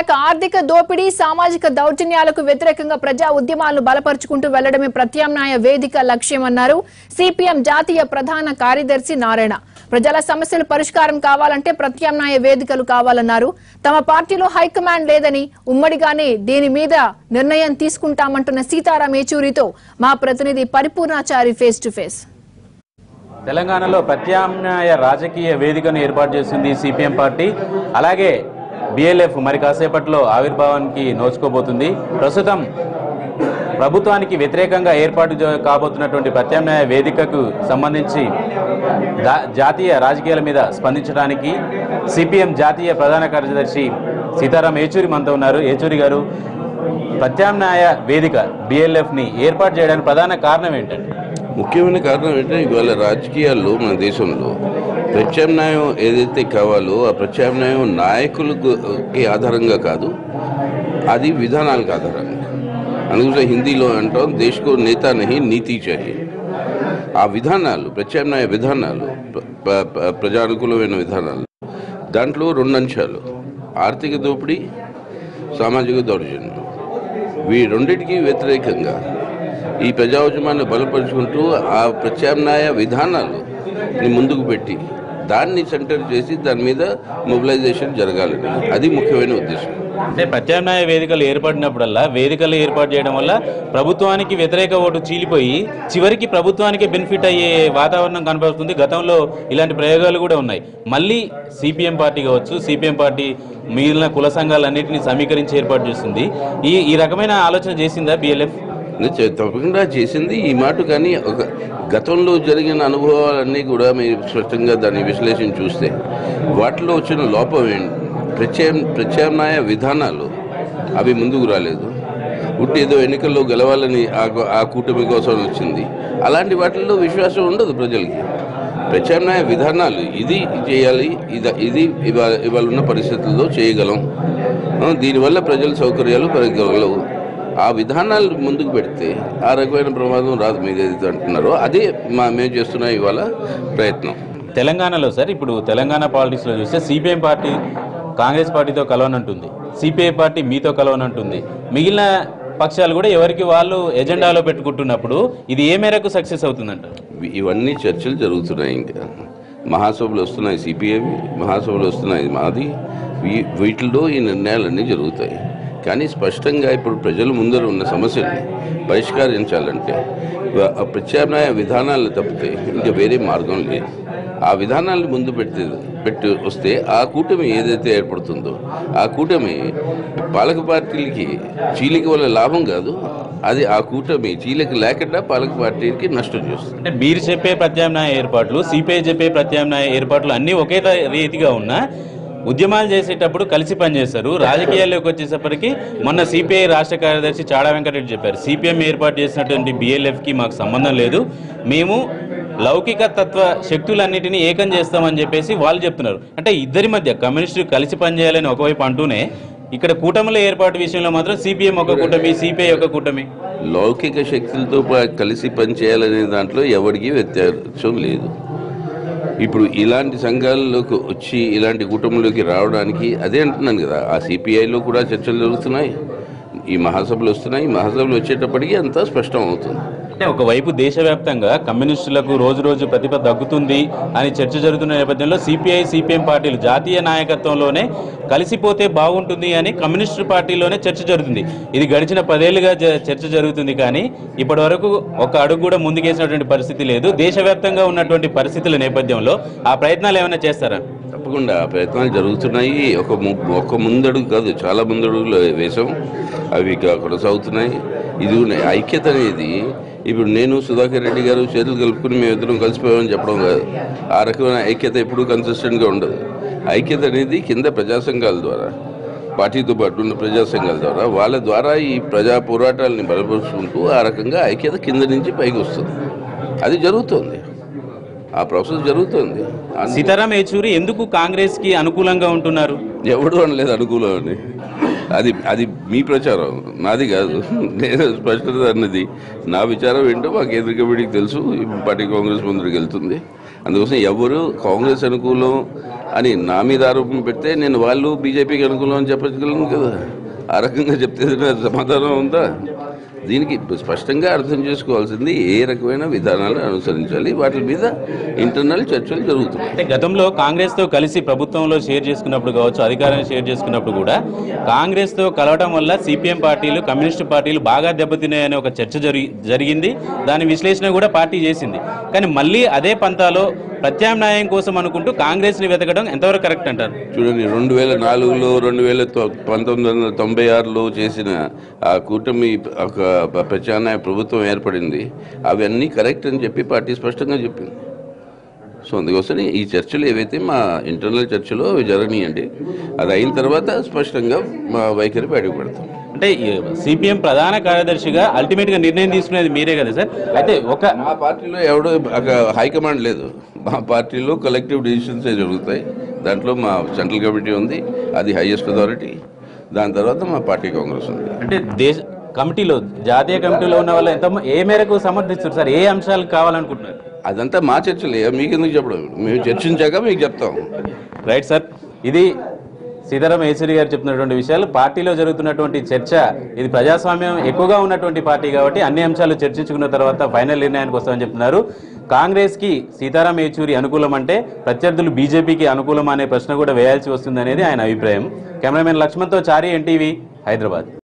ఇక ఆర్థిక దోపిడీ సామాజిక దౌర్జన్యాలకు వ్యతిరేకంగా ప్రజా ఉద్యమాలను బలపరుచుకుంటూ వెళ్లడమే ప్రత్యామ్నాయ వేదిక లక్ష్యమన్నారు సిపిఎం జాతీయ ప్రధాన కార్యదర్శి నారాయణ ప్రజల సమస్యలు పరిష్కారం కావాలంటే ప్రత్యామ్నాయ వేదికలు కావాలన్నారు తమ పార్టీలో హైకమాండ్ లేదని ఉమ్మడిగానే దీని మీద నిర్ణయం తీసుకుంటామంటున్న సీతారాం ఏచూరితో మా ప్రతినిధి పరిపూర్ణాచారి ఫేస్ టు ఫేస్ తెలంగాణలో ప్రత్యామ్నాయ రాజకీయ వేదికను ఏర్పాటు చేసింది సిపిఎం పార్టీ అలాగే బిఎల్ఎఫ్ మరి కాసేపట్లో ఆవిర్భావానికి నోచుకోబోతుంది ప్రస్తుతం ప్రభుత్వానికి వ్యతిరేకంగా ఏర్పాటు జ- కాబోతున్నటువంటి ప్రత్యామ్నాయ వేదికకు సంబంధించి దా- జాతీయ రాజకీయాల మీద స్పందించడానికి సిపిఎం జాతీయ ప్రధాన కార్యదర్శి సీతారాం ఏచూరి మనతో ఉన్నారు ఏచూరి గారు ప్రత్యామ్నాయ వేదిక బిఎల్ఎఫ్ని ఏర్పాటు చేయడానికి ప్రధాన కారణం ఏంటంటే ముఖ్యమైన కారణం ఏంటంటే ఇవాళ రాజకీయాల్లో మన దేశంలో ప్రత్యామ్నాయం ఏదైతే కావాలో ఆ ప్రత్యామ్నాయం నాయకులకి ఆధారంగా కాదు అది విధానాలకు ఆధారంగా అందుకోసం హిందీలో అంటాం దేశకు నేత నహి నీతి చాహి ఆ విధానాలు ప్రత్యామ్నాయ విధానాలు ప్ర- ప్ర- ప్ర- ప్రజానుకూలమైన విధానాలు దాంట్లో రెండు అంశాలు ఆర్థిక దోపిడీ సామాజిక దౌర్జన్యం వీ రెండింటికి వ్యతిరేకంగా ఈ ప్రజా ఉద్యమాన్ని బలపరుచుకుంటూ ఆ ప్రత్యామ్నాయ విధానాలు ముందుకు పెట్టి దాన్ని సెంటర్ చేసి దాని మీద మొబిలైజేషన్ జరగాలని అది ముఖ్యమైన ఉద్దేశం అంటే ప్రత్యామ్నాయ వేదికలు ఏర్పడినప్పుడల్లా వేదికలు ఏర్పాటు చేయడం వల్ల ప్రభుత్వానికి వ్యతిరేక ఓటు చీలిపోయి చివరికి ప్రభుత్వానికి బెనిఫిట్ అయ్యే వాతావరణం కనపడుతుంది గతంలో ఇలాంటి ప్రయోగాలు కూడా ఉన్నాయి మళ్ళీ సిపిఎం పార్టీ కావచ్చు సిపిఎం పార్టీ మిగిలిన కుల సంఘాలన్నింటినీ సమీకరించి ఏర్పాటు చేస్తుంది ఈ ఈ రకమైన ఆలోచన చేసిందా బిఎల్ఎఫ్ నిశ్చయ- తప్పకుండా చేసింది ఈ మాట కానీ ఒక గతంలో జరిగిన అనుభవాలన్నీ కూడా మీరు స్పష్టంగా దాన్ని విశ్లేషణ చూస్తే వాటిలో వచ్చిన లోపం ఏంటి ప్రత్యామ్ ప్రత్యామ్నాయ విధానాలు అవి ముందుకు రాలేదు ఉట్టి ఏదో ఎన్నికల్లో గెలవాలని ఆ గో- ఆ కూటమి కోసం వచ్చింది అలాంటి వాటిల్లో విశ్వాసం ఉండదు ప్రజలకి ప్రత్యామ్నాయ విధానాలు ఇది చేయాలి ఇది ఇది ఇవాళ ఇవాళ ఉన్న పరిస్థితుల్లో చేయగలం ఆ, దీనివల్ల ప్రజల సౌకర్యాలు పెరగగలవు ఆ విధానాలు ముందుకు పెడితే ఆ రకమైన ప్రమాదం రాదు మీరు ఏదైతే అంటున్నారో అదే మా మేము చేస్తున్న ఇవాళ ప్రయత్నం తెలంగాణలో సార్ ఇప్పుడు తెలంగాణ పాలిటిక్స్లో చూస్తే సిపిఎం పార్టీ కాంగ్రెస్ పార్టీతో కలవనంటుంది సిపిఐ పార్టీ మీతో కలవనంటుంది మిగిలిన పక్షాలు కూడా ఎవరికి వాళ్ళు ఎజెండాలో పెట్టుకుంటున్నప్పుడు ఇది ఏ మేరకు సక్సెస్ అవుతుందంటారు ఇవి- ఇవన్నీ చర్చలు జరుగుతున్నాయి ఇంకా మహాసభలు వస్తున్నాయి సిపిఐ మహాసభలు వస్తున్నాయి మాది వీ- వీటిలో ఈ నిర్ణయాలన్నీ జరుగుతాయి కానీ స్పష్టంగా ఇప్పుడు ప్రజల ముందర ఉన్న సమస్యల్ని పరిష్కరించాలంటే వ- ఆ ప్రత్యామ్నాయ విధానాలు తప్పితే ఇంకా వేరే మార్గం లేదు ఆ విధానాలను ముందు పెట్టి పెట్టి వస్తే ఆ కూటమి ఏదైతే ఏర్పడుతుందో ఆ కూటమి పాలక పార్టీలకి చీలిక వల్ల లాభం కాదు అది ఆ కూటమి చీలిక లేకుండా పాలక పార్టీకి నష్టం చేస్తుంది అంటే మీరు చెప్పే ప్రత్యామ్నాయ ఏర్పాట్లు సిపిఐ చెప్పే ప్రత్యామ్నాయ ఏర్పాట్లు అన్నీ ఒకే త- రీతిగా ఉన్నా ఉద్యమాలు చేసేటప్పుడు కలిసి పనిచేస్తారు రాజకీయాల్లోకి వచ్చేసప్పటికి మొన్న సిపిఐ రాష్ట్ర కార్యదర్శి చాడా వెంకటరెడ్డి చెప్పారు సిపిఎం ఏర్పాటు చేసినటువంటి బిఎల్ఎఫ్కి మాకు సంబంధం లేదు మేము లౌకిక తత్వ శక్తులన్నిటినీ ఏకం చేస్తామని చెప్పేసి వాళ్ళు చెప్తున్నారు అంటే ఇద్దరి మధ్య కమ్యూనిస్టులు కలిసి పనిచేయాలని ఒకవైపు అంటూనే ఇక్కడ కూటముల ఏర్పాటు విషయంలో మాత్రం సిపిఎం ఒక కూటమి సిపిఐ ఒక కూటమి లౌకిక శక్తులతో ప- కలిసి పనిచేయాలనే దాంట్లో ఎవరికీ వ్యత్యాసం లేదు ఇప్పుడు ఇలాంటి సంఘాలలోకి వచ్చి ఇలాంటి కుటుంబంలోకి రావడానికి అదే అంటున్నాను కదా ఆ సిపిఐలో కూడా చర్చలు జరుగుతున్నాయి ఈ మహాసభలు వస్తున్నాయి ఈ మహాసభలు వచ్చేటప్పటికి అంతా స్పష్టం అవుతుంది అంటే ఒకవైపు దేశవ్యాప్తంగా కమ్యూనిస్టులకు రోజు రోజు ప్రతిభ తగ్గుతుంది అని చర్చ జరుగుతున్న నేపథ్యంలో సిపిఐ సిపిఎం పార్టీలు జాతీయ నాయకత్వంలోనే కలిసిపోతే బాగుంటుంది అని కమ్యూనిస్టు పార్టీలోనే చర్చ జరుగుతుంది ఇది గడిచిన పదేళ్లుగా జ- చర్చ జరుగుతుంది కానీ ఇప్పటి వరకు ఒక అడుగు కూడా ముందుకేసినటువంటి పరిస్థితి లేదు దేశవ్యాప్తంగా ఉన్నటువంటి పరిస్థితుల నేపథ్యంలో ఆ ప్రయత్నాలు ఏమైనా చేస్తారా తప్పకుండా ఆ ప్రయత్నాలు జరుగుతున్నాయి ఒక ము- ఒక ముందడుగు కాదు చాలా ముందడుగులు వేశాం అవి ఇంకా కొనసాగుతున్నాయి ఇది ఉన్నాయి ఐక్యత అనేది ఇప్పుడు నేను సుధాకర్ రెడ్డి గారు చేతులు కలుపుకుని మేము ఇద్దరం కలిసిపోయామని చెప్పడం కాదు ఆ రకమైన ఐక్యత ఎప్పుడూ కన్సిస్టెంట్గా ఉండదు ఐక్యత అనేది కింద ప్రజా సంఘాల ద్వారా పార్టీతో పాటు ఉన్న ప్రజా సంఘాల ద్వారా వాళ్ళ ద్వారా ఈ ప్రజా పోరాటాలని బలపరుచుకుంటూ ఆ రకంగా ఐక్యత కింద నుంచి పైకి వస్తుంది అది జరుగుతుంది ఆ ప్రాసెస్ జరుగుతుంది అన్ని- సీతారాం యేచూరి ఎందుకు కాంగ్రెస్ కి అనుకూలంగా ఉంటున్నారు ఎవడు అనలేదు అనుకూలం అని అది అది మీ ప్రచారం నాది కాదు నేను స్పష్టత అన్నది నా విచారం ఏంటో మా కేంద్ర కమిటీకి తెలుసు ఈ పార్టీ కాంగ్రెస్ ముందుకు వెళ్తుంది అందుకోసం ఎవరు కాంగ్రెస్ అనుకూలం అని నా మీద ఆరోపణ పెడితే నేను వాళ్ళు బీజేపీకి అనుకూలం అని చెప్పగలను కదా ఆ రకంగా చెప్తే ఏదైనా సమాధానం ఉందా దీనికి స్పష్టంగా అర్థం చేసుకోవాల్సింది ఏ రకమైన విధానాలు అనుసరించాలి వాటి మీద ఇంటర్నల్ చర్చలు జరుగుతున్నాయి అంటే గతంలో కాంగ్రెస్ తో కలిసి ప్రభుత్వంలో షేర్ చేసుకున్నప్పుడు కావచ్చు అధికారాన్ని షేర్ చేసుకున్నప్పుడు కూడా కాంగ్రెస్ తో కలవడం వల్ల సిపిఎం పార్టీలు కమ్యూనిస్ట్ పార్టీలు బాగా దెబ్బతిన్నాయనే ఒక చర్చ జరి జరిగింది దాని విశ్లేషణ కూడా పార్టీ చేసింది కానీ మళ్ళీ అదే పంతాలో ప్రత్యామ్నాయం కోసం అనుకుంటూ కాంగ్రెస్ ని వెతకడం ఎంతవరకు కరెక్ట్ అంటారు చూడండి రెండు వేల నాలుగులో రెండు వేల తొ- పంతొమ్మిది వందల తొంభై ఆరులో చేసిన ఆ కూటమి ఒక ప- ప్రత్యామ్నాయ ప్రభుత్వం ఏర్పడింది అవన్నీ కరెక్ట్ అని చెప్పి పార్టీ స్పష్టంగా చెప్పింది సో అందుకోసం ఈ చర్చలు ఏవైతే మా ఇంటర్నల్ చర్చలో అవి జరగనీయండి అది అయిన తర్వాత స్పష్టంగా మా వైఖరి బయటకు పెడతాం అంటే సిపిఎం ప్రధాన కార్యదర్శిగా అల్టిమేట్ గా నిర్ణయం తీసుకునేది మీరే కదా సార్ అయితే ఒక మా పార్టీలో ఎవడో ఒక హైకమాండ్ లేదు మా పార్టీలో కలెక్టివ్ డిసిషన్స్ జరుగుతాయి దాంట్లో మా సెంట్రల్ కమిటీ ఉంది అది హైయెస్ట్ అథారిటీ దాని తర్వాత మా పార్టీ కాంగ్రెస్ ఉంది అంటే దేశ కమిటీలో జాతీయ కమిటీలో ఉన్న వాళ్ళు ఎంత ఏ మేరకు సమర్థిస్తారు సార్ ఏ అంశాలు కావాలనుకుంటున్నారు అదంతా మా చర్చలే మీకు ఎందుకు చెప్పడం మేము చర్చించాక మీకు చెప్తాం రైట్ సార్ ఇది సీతారాం యేచూరి గారు చెప్తున్నటువంటి విషయాలు పార్టీలో జరుగుతున్నటువంటి చర్చ ఇది ప్రజాస్వామ్యం ఎక్కువగా ఉన్నటువంటి పార్టీ కాబట్టి అన్ని అంశాలు చర్చించుకున్న తర్వాత ఫైనల్ నిర్ణయానికి వస్తామని చెప్తున్నారు కాంగ్రెస్ కి సీతారాం యేచూరి అనుకూలం అంటే ప్రత్యర్థులు బీజేపీకి అనుకూలం అనే ప్రశ్న కూడా వేయాల్సి వస్తుంది అనేది ఆయన అభిప్రాయం కెమెరామెన్ లక్ష్మణ్తో చారి ఎన్టీవీ హైదరాబాద్